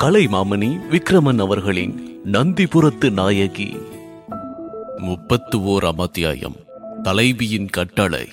கலைமாமணி விக்ரமன் அவர்களின் நந்திபுரத்து நாயகி முப்பத்து ஓராம் அத்தியாயம் தலைவியின் கட்டளை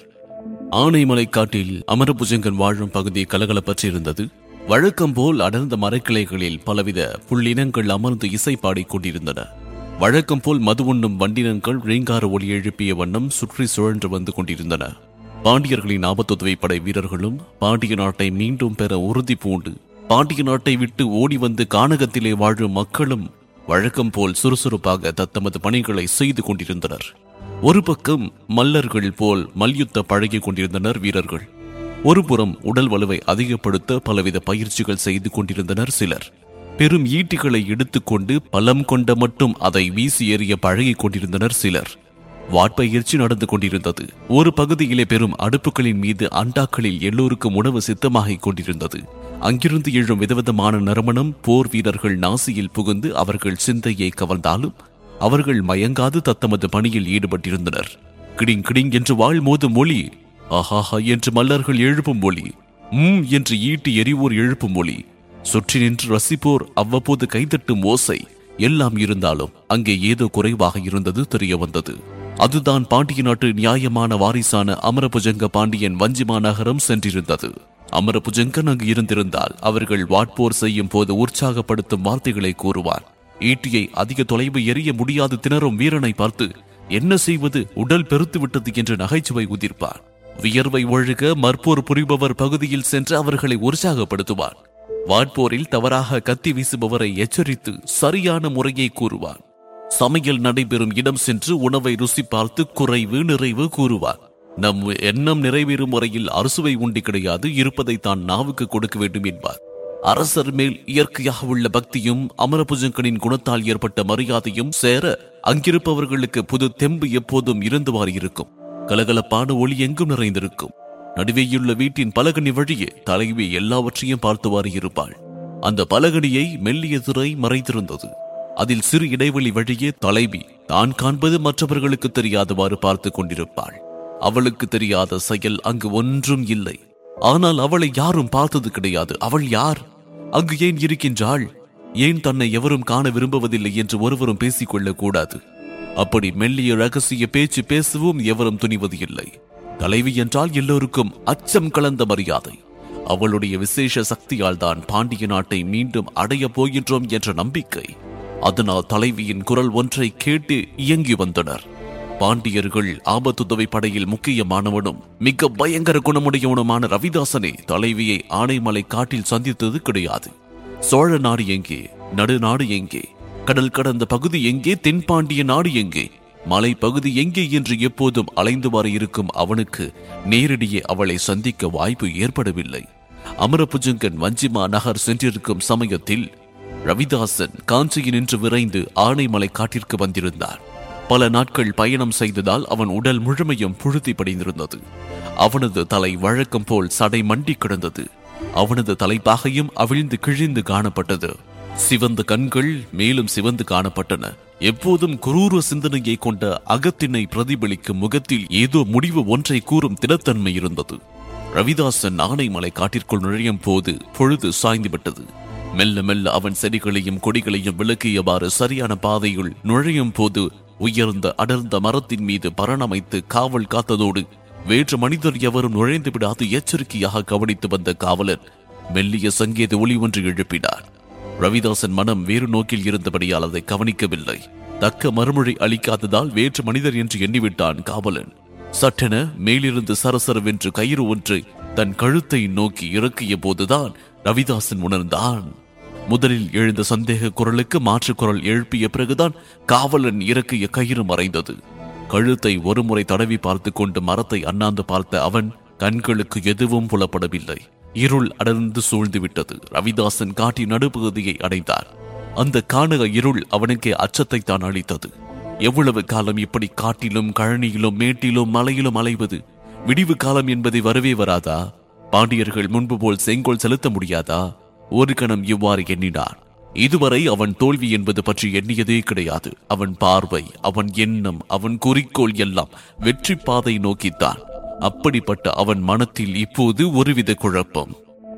ஆனைமலை காட்டில் அமரபுஜங்கன் வாழும் பகுதி கலகலப்பற்று இருந்தது வழக்கம் போல் அடர்ந்த மரக்கிளைகளில் பலவித புள்ளினங்கள் அமர்ந்து இசை பாடிக் கொண்டிருந்தன வழக்கம் போல் மது உண்ணும் வண்டினங்கள் ரீங்கார ஒளி எழுப்பிய வண்ணம் சுற்றி சுழன்று வந்து கொண்டிருந்தன பாண்டியர்களின் ஆபத்துதவி படை வீரர்களும் பாண்டிய நாட்டை மீண்டும் பெற உறுதி பூண்டு பாண்டிய நாட்டை விட்டு ஓடி வந்து கானகத்திலே வாழும் மக்களும் வழக்கம் போல் சுறுசுறுப்பாக தத்தமது பணிகளை செய்து கொண்டிருந்தனர் ஒரு பக்கம் மல்லர்கள் போல் மல்யுத்த பழகிக் கொண்டிருந்தனர் வீரர்கள் ஒருபுறம் உடல் வலுவை அதிகப்படுத்த பலவித பயிற்சிகள் செய்து கொண்டிருந்தனர் சிலர் பெரும் ஈட்டிகளை எடுத்துக்கொண்டு பலம் கொண்ட மட்டும் அதை வீசி எறிய பழகிக் கொண்டிருந்தனர் சிலர் வாட்பயிற்சி நடந்து கொண்டிருந்தது ஒரு பகுதியிலே பெரும் அடுப்புகளின் மீது அண்டாக்களில் எல்லோருக்கும் உணவு சித்தமாகிக் கொண்டிருந்தது அங்கிருந்து எழும் விதவிதமான நறுமணம் போர் வீரர்கள் நாசியில் புகுந்து அவர்கள் சிந்தையை கவர்ந்தாலும் அவர்கள் மயங்காது தத்தமது பணியில் ஈடுபட்டிருந்தனர் கிடிங் கிடிங் என்று வாழ் மோதும் ஒளி ஆஹாஹா என்று மல்லர்கள் எழுப்பும் ஒளி ம் என்று ஈட்டி எரிவோர் எழுப்பும் ஒளி சுற்றி நின்று ரசிப்போர் அவ்வப்போது கைதட்டும் ஓசை எல்லாம் இருந்தாலும் அங்கே ஏதோ குறைவாக இருந்தது தெரிய வந்தது அதுதான் பாண்டிய நாட்டு நியாயமான வாரிசான அமரபுஜங்க பாண்டியன் வஞ்சிமா நகரம் சென்றிருந்தது அமரபுஜங்கன் அங்கு இருந்திருந்தால் அவர்கள் வாட்போர் செய்யும் போது உற்சாகப்படுத்தும் வார்த்தைகளை கூறுவார் ஈட்டியை அதிக தொலைவு எறிய முடியாது திணறும் வீரனை பார்த்து என்ன செய்வது உடல் பெருத்து விட்டது என்று நகைச்சுவை உதிர்ப்பார் வியர்வை ஒழுக மற்போர் புரிபவர் பகுதியில் சென்று அவர்களை உற்சாகப்படுத்துவார் வாட்போரில் தவறாக கத்தி வீசுபவரை எச்சரித்து சரியான முறையை கூறுவார் சமையல் நடைபெறும் இடம் சென்று உணவை ருசி பார்த்து குறைவு நிறைவு கூறுவார் நம் எண்ணம் நிறைவேறும் முறையில் அறுசுவை உண்டி கிடையாது இருப்பதை தான் நாவுக்கு கொடுக்க வேண்டும் என்பார் அரசர் மேல் இயற்கையாக உள்ள பக்தியும் அமரபுஜங்கனின் குணத்தால் ஏற்பட்ட மரியாதையும் சேர அங்கிருப்பவர்களுக்கு புது தெம்பு எப்போதும் இருந்தவாறு இருக்கும் கலகலப்பான ஒளி எங்கும் நிறைந்திருக்கும் நடுவேயுள்ள வீட்டின் பலகனி வழியே தலைவி எல்லாவற்றையும் பார்த்தவாறு இருப்பாள் அந்த பலகனியை மெல்லிய திரை மறைத்திருந்தது அதில் சிறு இடைவெளி வழியே தலைவி தான் காண்பது மற்றவர்களுக்கு தெரியாதவாறு பார்த்து கொண்டிருப்பாள் அவளுக்கு தெரியாத செயல் அங்கு ஒன்றும் இல்லை ஆனால் அவளை யாரும் பார்த்தது கிடையாது அவள் யார் அங்கு ஏன் இருக்கின்றாள் ஏன் தன்னை எவரும் காண விரும்புவதில்லை என்று ஒருவரும் பேசிக்கொள்ளக் கூடாது அப்படி மெல்லிய ரகசிய பேச்சு பேசவும் எவரும் துணிவது இல்லை தலைவி என்றால் எல்லோருக்கும் அச்சம் கலந்த மரியாதை அவளுடைய விசேஷ சக்தியால் தான் பாண்டிய நாட்டை மீண்டும் அடையப் போகின்றோம் என்ற நம்பிக்கை அதனால் தலைவியின் குரல் ஒன்றை கேட்டு இயங்கி வந்தனர் பாண்டியர்கள் ஆபத்துதவி படையில் முக்கியமானவனும் மிக பயங்கர குணமுடையவனுமான ரவிதாசனை தலைவியை ஆனைமலை காட்டில் சந்தித்தது கிடையாது சோழ நாடு எங்கே நடுநாடு எங்கே கடல் கடந்த பகுதி எங்கே தென்பாண்டிய நாடு எங்கே மலை பகுதி எங்கே என்று எப்போதும் அலைந்து வர இருக்கும் அவனுக்கு நேரடியே அவளை சந்திக்க வாய்ப்பு ஏற்படவில்லை அமரபுஜங்கன் வஞ்சிமா நகர் சென்றிருக்கும் சமயத்தில் ரவிதாசன் காஞ்சியில் நின்று விரைந்து ஆனைமலை காட்டிற்கு வந்திருந்தார் பல நாட்கள் பயணம் செய்ததால் அவன் உடல் முழுமையும் புழுதி படிந்திருந்தது அவனது தலை வழக்கம் போல் சடை மண்டி கிடந்தது அவனது தலைப்பாகையும் அவிழ்ந்து கிழிந்து காணப்பட்டது சிவந்த கண்கள் மேலும் சிவந்து காணப்பட்டன எப்போதும் குரூர சிந்தனையை கொண்ட அகத்தினை பிரதிபலிக்கும் முகத்தில் ஏதோ முடிவு ஒன்றை கூறும் திடத்தன்மை இருந்தது ரவிதாசன் ஆனைமலை காட்டிற்குள் நுழையும் போது பொழுது சாய்ந்துவிட்டது மெல்ல மெல்ல அவன் செடிகளையும் கொடிகளையும் விளக்கியவாறு சரியான பாதையுள் நுழையும் போது உயர்ந்த அடர்ந்த மரத்தின் மீது பரணமைத்து காவல் காத்ததோடு வேற்று மனிதர் எவரும் நுழைந்து விடாது எச்சரிக்கையாக கவனித்து வந்த காவலர் மெல்லிய சங்கேத ஒளி ஒன்று எழுப்பினார் ரவிதாசன் மனம் வேறு நோக்கில் இருந்தபடியால் அதை கவனிக்கவில்லை தக்க மறுமொழி அளிக்காததால் வேற்று மனிதர் என்று எண்ணிவிட்டான் காவலன் சட்டென மேலிருந்து சரசரவென்று கயிறு ஒன்று தன் கழுத்தை நோக்கி இறக்கிய போதுதான் ரவிதாசன் உணர்ந்தான் முதலில் எழுந்த சந்தேக குரலுக்கு மாற்று குரல் எழுப்பிய பிறகுதான் காவலன் இறக்கிய கயிறு மறைந்தது கழுத்தை ஒருமுறை தடவி பார்த்து கொண்டு மரத்தை அண்ணாந்து பார்த்த அவன் கண்களுக்கு எதுவும் புலப்படவில்லை இருள் அடர்ந்து சூழ்ந்துவிட்டது ரவிதாசன் காட்டி நடுப்பகுதியை அடைந்தார் அந்த காணக இருள் அவனுக்கு அச்சத்தை தான் அளித்தது எவ்வளவு காலம் இப்படி காட்டிலும் கழனியிலும் மேட்டிலும் மலையிலும் அலைவது விடிவு காலம் என்பதை வரவே வராதா பாண்டியர்கள் முன்பு போல் செங்கோல் செலுத்த முடியாதா ஒரு கணம் இவ்வாறு எண்ணினான் இதுவரை அவன் தோல்வி என்பது பற்றி எண்ணியதே கிடையாது அவன் பார்வை அவன் எண்ணம் அவன் குறிக்கோள் எல்லாம் வெற்றி பாதை நோக்கித்தான் அப்படிப்பட்ட அவன் மனத்தில் இப்போது ஒருவித குழப்பம்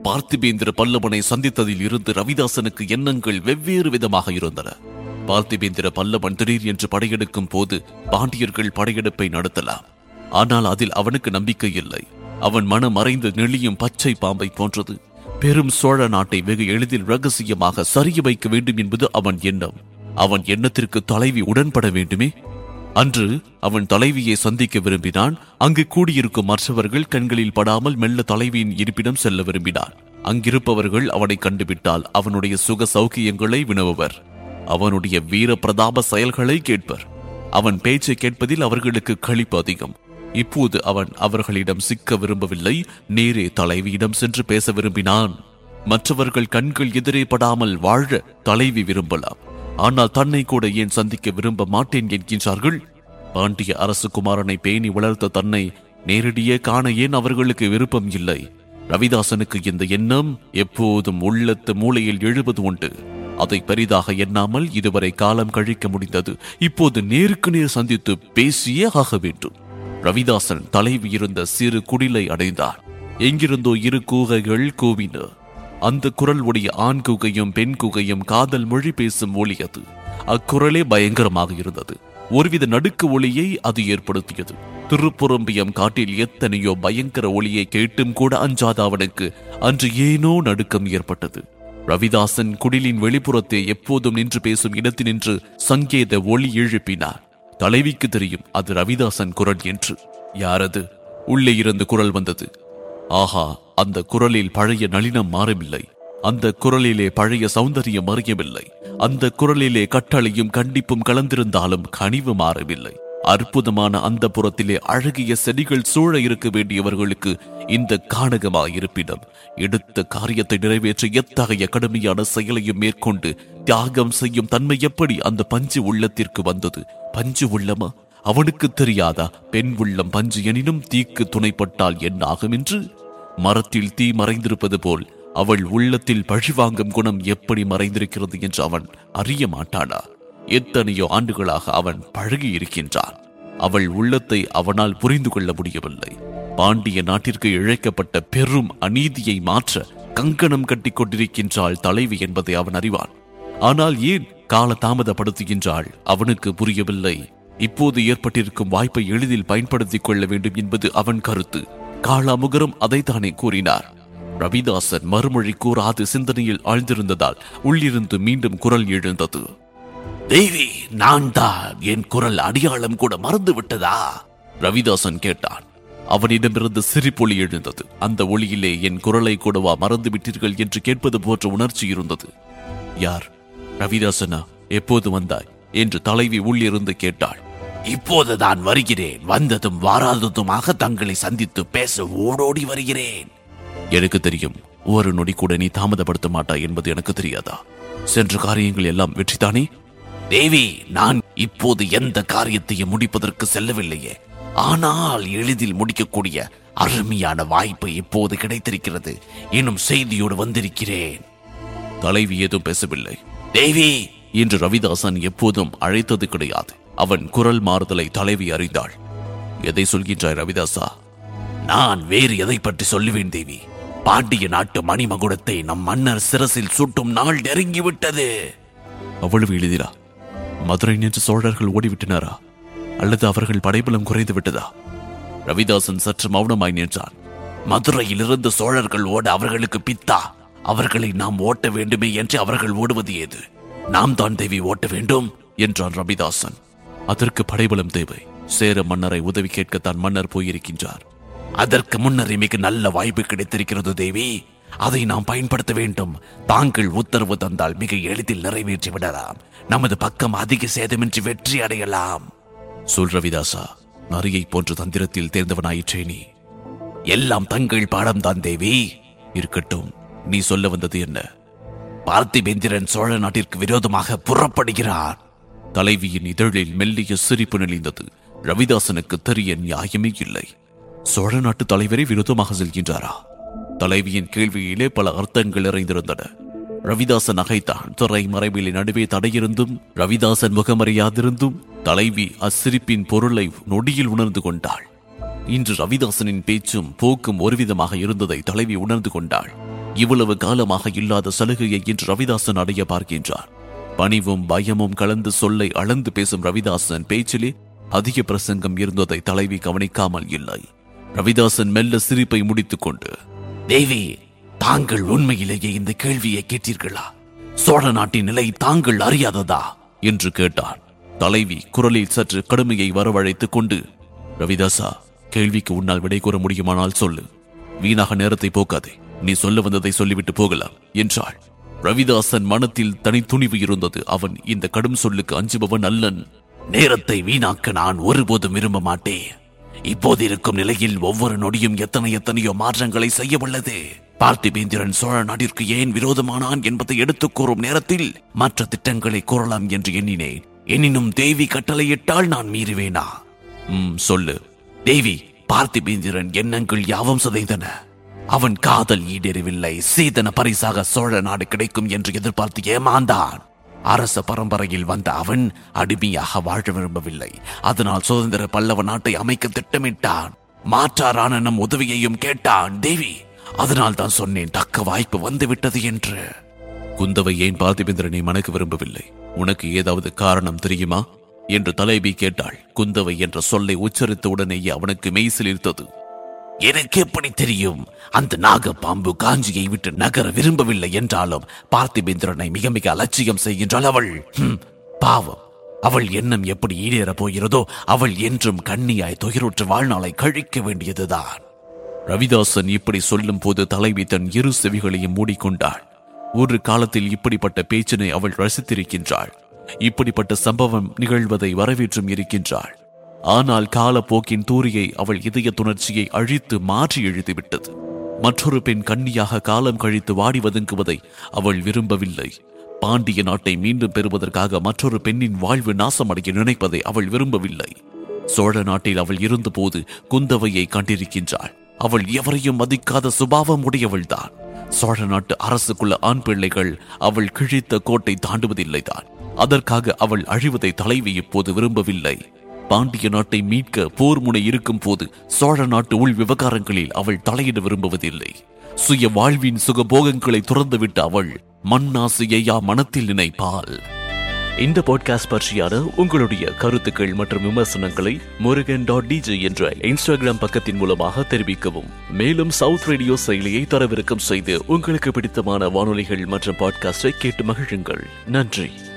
பார்த்திபேந்திர பல்லவனை சந்தித்ததில் இருந்து ரவிதாசனுக்கு எண்ணங்கள் வெவ்வேறு விதமாக இருந்தன பார்த்திபேந்திர பல்லவன் திடீர் என்று படையெடுக்கும் போது பாண்டியர்கள் படையெடுப்பை நடத்தலாம் ஆனால் அதில் அவனுக்கு நம்பிக்கை இல்லை அவன் மனம் மறைந்து நெளியும் பச்சை பாம்பை போன்றது பெரும் சோழ நாட்டை வெகு எளிதில் ரகசியமாக சரிய வைக்க வேண்டும் என்பது அவன் எண்ணம் அவன் எண்ணத்திற்கு தலைவி உடன்பட வேண்டுமே அன்று அவன் தலைவியை சந்திக்க விரும்பினான் அங்கு கூடியிருக்கும் மற்றவர்கள் கண்களில் படாமல் மெல்ல தலைவியின் இருப்பிடம் செல்ல விரும்பினான் அங்கிருப்பவர்கள் அவனை கண்டுவிட்டால் அவனுடைய சுக சௌக்கியங்களை வினவுவர் அவனுடைய வீர பிரதாப செயல்களை கேட்பர் அவன் பேச்சை கேட்பதில் அவர்களுக்கு களிப்பு அதிகம் இப்போது அவன் அவர்களிடம் சிக்க விரும்பவில்லை நேரே தலைவியிடம் சென்று பேச விரும்பினான் மற்றவர்கள் கண்கள் எதிரே படாமல் வாழ தலைவி விரும்பலாம் ஆனால் தன்னை கூட ஏன் சந்திக்க விரும்ப மாட்டேன் என்கின்றார்கள் பாண்டிய அரசு குமாரனை பேணி வளர்த்த தன்னை நேரடியே காண ஏன் அவர்களுக்கு விருப்பம் இல்லை ரவிதாசனுக்கு இந்த எண்ணம் எப்போதும் உள்ளத்து மூலையில் எழுவது உண்டு அதை பெரிதாக எண்ணாமல் இதுவரை காலம் கழிக்க முடிந்தது இப்போது நேருக்கு நேர் சந்தித்து பேசியே ஆக வேண்டும் ரவிதாசன் தலைவி இருந்த சிறு குடிலை அடைந்தார் எங்கிருந்தோ இரு கூகைகள் கூவின அந்த குரல் உடைய ஆண் கூகையும் பெண் கூகையும் காதல் மொழி பேசும் ஒளி அது அக்குரலே பயங்கரமாக இருந்தது ஒருவித நடுக்கு ஒளியை அது ஏற்படுத்தியது திருப்புறம்பியம் காட்டில் எத்தனையோ பயங்கர ஒளியை கேட்டும் கூட அஞ்சாத அவனுக்கு அன்று ஏனோ நடுக்கம் ஏற்பட்டது ரவிதாசன் குடிலின் வெளிப்புறத்தே எப்போதும் நின்று பேசும் இடத்தினின்று சங்கேத ஒளி எழுப்பினார் தலைவிக்கு தெரியும் அது ரவிதாசன் குரல் என்று யாரது உள்ளே இருந்து குரல் வந்தது ஆஹா அந்த குரலில் பழைய நளினம் மாறவில்லை அந்த குரலிலே பழைய சௌந்தரியம் மறையவில்லை அந்த குரலிலே கட்டளையும் கண்டிப்பும் கலந்திருந்தாலும் கனிவு மாறவில்லை அற்புதமான அந்த புறத்திலே அழகிய செடிகள் சூழ இருக்க வேண்டியவர்களுக்கு இந்த கானகமா இருப்பிடம் எடுத்த காரியத்தை நிறைவேற்ற எத்தகைய கடுமையான செயலையும் மேற்கொண்டு தியாகம் செய்யும் தன்மை எப்படி அந்த பஞ்சு உள்ளத்திற்கு வந்தது பஞ்சு உள்ளமா அவனுக்கு தெரியாதா பெண் உள்ளம் பஞ்சு எனினும் தீக்கு துணைப்பட்டால் என்ன ஆகும் என்று மரத்தில் தீ மறைந்திருப்பது போல் அவள் உள்ளத்தில் பழிவாங்கும் குணம் எப்படி மறைந்திருக்கிறது என்று அவன் அறிய மாட்டானா எத்தனையோ ஆண்டுகளாக அவன் பழகி இருக்கின்றான் அவள் உள்ளத்தை அவனால் புரிந்து கொள்ள முடியவில்லை பாண்டிய நாட்டிற்கு இழைக்கப்பட்ட பெரும் அநீதியை மாற்ற கங்கணம் கட்டிக் கொண்டிருக்கின்றாள் தலைவி என்பதை அவன் அறிவான் ஆனால் ஏன் கால தாமதப்படுத்துகின்றாள் அவனுக்கு புரியவில்லை இப்போது ஏற்பட்டிருக்கும் வாய்ப்பை எளிதில் பயன்படுத்திக் கொள்ள வேண்டும் என்பது அவன் கருத்து காளாமுகரும் அதைத்தானே கூறினார் ரவிதாசன் மறுமொழி கூறாது சிந்தனையில் ஆழ்ந்திருந்ததால் உள்ளிருந்து மீண்டும் குரல் எழுந்தது தேவி நான் தான் என் குரல் அடையாளம் கூட மறந்து விட்டதா ரவிதாசன் கேட்டான் அவனிடமிருந்து சிரிப்பொலி எழுந்தது அந்த ஒளியிலே என் குரலை கூடவா மறந்து விட்டீர்கள் என்று கேட்பது போன்ற உணர்ச்சி இருந்தது யார் ரவிதாசனா எப்போது வந்தாய் என்று தலைவி உள்ளிருந்து கேட்டாள் இப்போதுதான் வருகிறேன் வந்ததும் வாராததுமாக தங்களை சந்தித்து பேச ஓடோடி வருகிறேன் எனக்கு தெரியும் ஒரு நொடி கூட நீ தாமதப்படுத்த மாட்டாய் என்பது எனக்கு தெரியாதா சென்ற காரியங்கள் எல்லாம் வெற்றிதானே தேவி நான் இப்போது எந்த காரியத்தையும் முடிப்பதற்கு செல்லவில்லையே ஆனால் எளிதில் முடிக்கக்கூடிய அருமையான வாய்ப்பு இப்போது கிடைத்திருக்கிறது எனும் செய்தியோடு வந்திருக்கிறேன் தலைவி ஏதும் பேசவில்லை தேவி என்று ரவிதாசன் எப்போதும் அழைத்தது கிடையாது அவன் குரல் மாறுதலை தலைவி அறிந்தாள் எதை சொல்கின்றாய் ரவிதாசா நான் வேறு எதை பற்றி சொல்லுவேன் தேவி பாண்டிய நாட்டு மணிமகுடத்தை நம் மன்னர் சிரசில் சுட்டும் நாள் நெருங்கிவிட்டது அவ்வளவு எளிதிலா மதுரை நின்று சோழர்கள் ஓடிவிட்டனாரா அல்லது அவர்கள் படைபலம் குறைந்து விட்டதா ரவிதாசன் சற்று மௌனமாய் நின்றான் மதுரையிலிருந்து சோழர்கள் ஓட அவர்களுக்கு பித்தா அவர்களை நாம் ஓட்ட வேண்டுமே என்று அவர்கள் ஓடுவது ஏது நாம் தான் தேவி ஓட்ட வேண்டும் என்றான் ரவிதாசன் அதற்கு படைபலம் தேவை சேர மன்னரை உதவி கேட்கத்தான் மன்னர் போயிருக்கின்றார் அதற்கு முன்னரே மிக நல்ல வாய்ப்பு கிடைத்திருக்கிறது தேவி அதை நாம் பயன்படுத்த வேண்டும் தாங்கள் உத்தரவு தந்தால் மிக எளிதில் நிறைவேற்றி விடலாம் நமது பக்கம் அதிக சேதமின்றி வெற்றி அடையலாம் சொல் ரவிதாசா நரியை போன்ற தந்திரத்தில் தேர்ந்தவனாயிற்றே நீ எல்லாம் தங்கள் பாடம்தான் தேவி இருக்கட்டும் நீ சொல்ல வந்தது என்ன பார்த்திபேந்திரன் சோழ நாட்டிற்கு விரோதமாக புறப்படுகிறார் தலைவியின் இதழில் மெல்லிய சிரிப்பு நெளிந்தது ரவிதாசனுக்கு தெரிய நியாயமே இல்லை சோழ நாட்டு தலைவரை விரோதமாக செல்கின்றாரா தலைவியின் கேள்வியிலே பல அர்த்தங்கள் நிறைந்திருந்தன ரவிதாசன் நகைத்தான் துறை மறைவிலே நடுவே தடையிருந்தும் ரவிதாசன் முகமறியாதிருந்தும் தலைவி அச்சிரிப்பின் பொருளை நொடியில் உணர்ந்து கொண்டாள் இன்று ரவிதாசனின் பேச்சும் போக்கும் ஒருவிதமாக இருந்ததை தலைவி உணர்ந்து கொண்டாள் இவ்வளவு காலமாக இல்லாத சலுகையை இன்று ரவிதாசன் அடைய பார்க்கின்றார் பணிவும் பயமும் கலந்து சொல்லை அளந்து பேசும் ரவிதாசன் பேச்சிலே அதிக பிரசங்கம் இருந்ததை தலைவி கவனிக்காமல் இல்லை ரவிதாசன் மெல்ல சிரிப்பை முடித்துக் கொண்டு தேவி தாங்கள் உண்மையிலேயே இந்த கேள்வியை கேட்டீர்களா சோழ நாட்டின் நிலை தாங்கள் அறியாததா என்று கேட்டார் தலைவி குரலில் சற்று கடுமையை வரவழைத்துக் கொண்டு ரவிதாசா கேள்விக்கு உன்னால் விடை கூற முடியுமானால் சொல்லு வீணாக நேரத்தை போக்காதே நீ சொல்ல வந்ததை சொல்லிவிட்டு போகலாம் என்றாள் ரவிதாசன் மனத்தில் தனித்துணிவு இருந்தது அவன் இந்த கடும் சொல்லுக்கு அஞ்சுபவன் அல்லன் நேரத்தை வீணாக்க நான் ஒருபோதும் விரும்ப மாட்டேன் இப்போது இருக்கும் நிலையில் ஒவ்வொரு நொடியும் எத்தனை எத்தனையோ மாற்றங்களை செய்ய உள்ளது பார்த்திபேந்திரன் சோழ நாட்டிற்கு ஏன் விரோதமானான் என்பதை எடுத்துக் கூறும் நேரத்தில் மற்ற திட்டங்களை கூறலாம் என்று எண்ணினேன் எனினும் தேவி கட்டளையிட்டால் நான் மீறுவேனா ம் சொல்லு தேவி பார்த்திபேந்திரன் எண்ணங்கள் யாவும் சிதைந்தன அவன் காதல் ஈடேறவில்லை சீதன பரிசாக சோழ நாடு கிடைக்கும் என்று எதிர்பார்த்து ஏமாந்தான் அரச பரம்பரையில் வந்த அவன் அடிமையாக வாழ விரும்பவில்லை அதனால் சுதந்திர பல்லவ நாட்டை அமைக்க திட்டமிட்டான் மாற்றாரான நம் உதவியையும் கேட்டான் தேவி அதனால் தான் சொன்னேன் தக்க வாய்ப்பு வந்துவிட்டது என்று குந்தவை ஏன் பார்த்திபேந்திரனை மணக்க விரும்பவில்லை உனக்கு ஏதாவது காரணம் தெரியுமா என்று தலைவி கேட்டாள் குந்தவை என்ற சொல்லை உச்சரித்த உடனேயே அவனுக்கு மெய்சிலிருத்தது எனக்கு எப்படி தெரியும் அந்த நாகப்பாம்பு காஞ்சியை விட்டு நகர விரும்பவில்லை என்றாலும் பார்த்திபேந்திரனை மிக மிக அலட்சியம் செய்கின்றாள் அவள் ஹம், பாவம் அவள் எண்ணம் எப்படி ஈடேறப் போகிறதோ அவள் என்றும் கண்ணியாய் துயருற்ற வாழ்நாளை கழிக்க வேண்டியதுதான் ரவிதாசன் இப்படி சொல்லும் போது தலைவி தன் இரு செவிகளையும் மூடிக்கொண்டாள் ஒரு காலத்தில் இப்படிப்பட்ட பேச்சினை அவள் ரசித்திருக்கின்றாள் இப்படிப்பட்ட சம்பவம் நிகழ்வதை வரவேற்றும் இருக்கின்றாள் ஆனால் காலப்போக்கின் தூரியை அவள் இதய துணர்ச்சியை அழித்து மாற்றி எழுதிவிட்டது மற்றொரு பெண் கன்னியாக காலம் கழித்து வாடி வதங்குவதை அவள் விரும்பவில்லை பாண்டிய நாட்டை மீண்டும் பெறுவதற்காக மற்றொரு பெண்ணின் வாழ்வு நாசமடைய நினைப்பதை அவள் விரும்பவில்லை சோழ நாட்டில் அவள் இருந்தபோது குந்தவையை கண்டிருக்கின்றாள் அவள் எவரையும் மதிக்காத சுபாவம் உடையவள்தான் சோழ நாட்டு அரசுக்குள்ள ஆண் பிள்ளைகள் அவள் கிழித்த கோட்டை தாண்டுவதில்லைதான் அதற்காக அவள் அழிவதை தலைவி இப்போது விரும்பவில்லை பாண்டிய நாட்டை மீட்க போர் முனை இருக்கும் போது சோழ நாட்டு உள் விவகாரங்களில் அவள் தலையிட விரும்புவதில்லை சுய வாழ்வின் சுகபோகங்களை துறந்துவிட்ட அவள் மண்ணாசையா மனத்தில் நினைப்பாள் இந்த பாட்காஸ்ட் பற்றியான உங்களுடைய கருத்துக்கள் மற்றும் விமர்சனங்களை முருகன் டாட் டிஜே என்ற இன்ஸ்டாகிராம் பக்கத்தின் மூலமாக தெரிவிக்கவும் மேலும் சவுத் ரேடியோ செயலியை தரவிறக்கம் செய்து உங்களுக்கு பிடித்தமான வானொலிகள் மற்றும் பாட்காஸ்டை கேட்டு மகிழுங்கள் நன்றி